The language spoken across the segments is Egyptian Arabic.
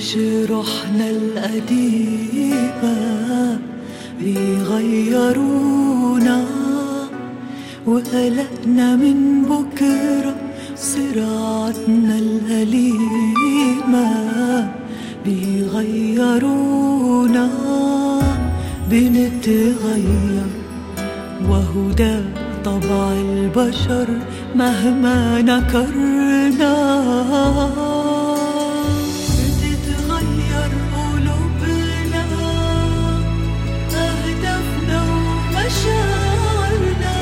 وجروحنا القديمة بيغيرونا وقلقنا من بكرة صراعاتنا الأليمة بيغيرونا بنتغير وهو ده طبع البشر مهما نكرنا بتتغير قلوبنا أهدافنا ومشاعرنا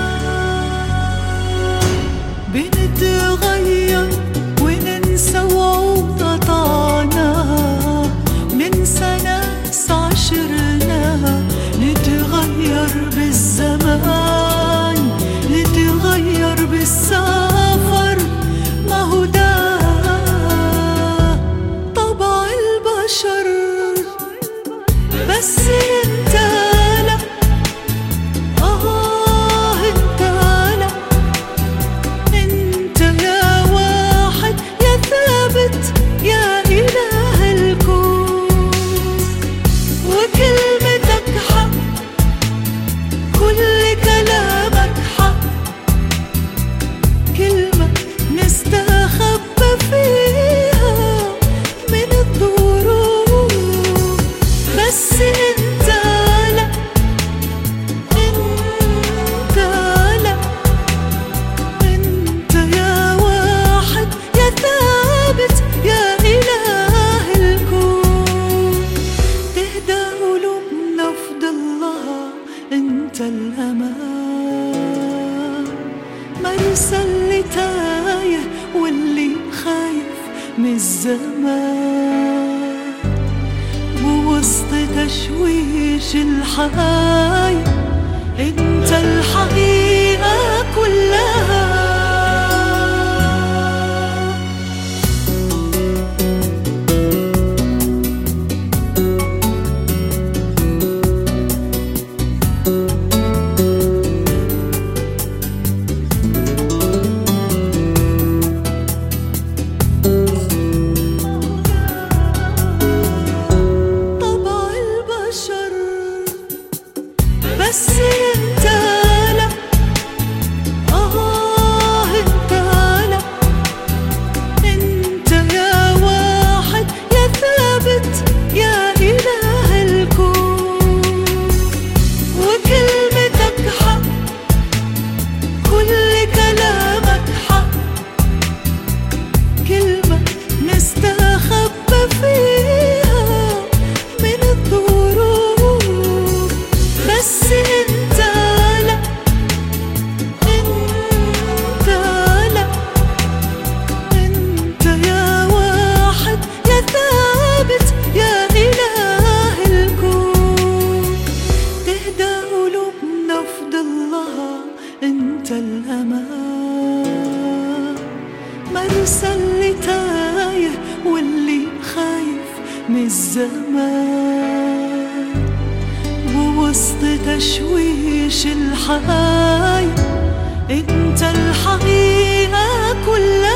بنتغير وننسى وعود قطعنا وننسى ناس عشرنا نتغير بالزمان نتغير بالسفر ما هو ده طبع البشر بس انت لا اه انت لا انت يا واحد يا ثابت يا اله الكون وكلمتك حق كل كلامك حق كلمة نستخبى فيها من الظروف بس انت لا انت لا انت يا واحد يا ثابت يا اله الكون تهدى قلوبنا في ضلها انت الامان مرسى اللي تايه واللي خايف من الزمان ووسط تشويش الحقايق انت الحقيقة كلها طبع البشر بس انت لا اه انت لا انت يا واحد يا ثابت يا اله الكون وكلمتك حق كل كلامك حق كلمة نستخبى فيها من الظروف بس انت لا انت لا انت يا واحد يا ثابت يا اله الكون تهدى قلوبنا في ضلها انت الامان مرسى اللي تايه واللي خايف من الزمان ووسط تشويش الحقايق انت الحقيقة كلها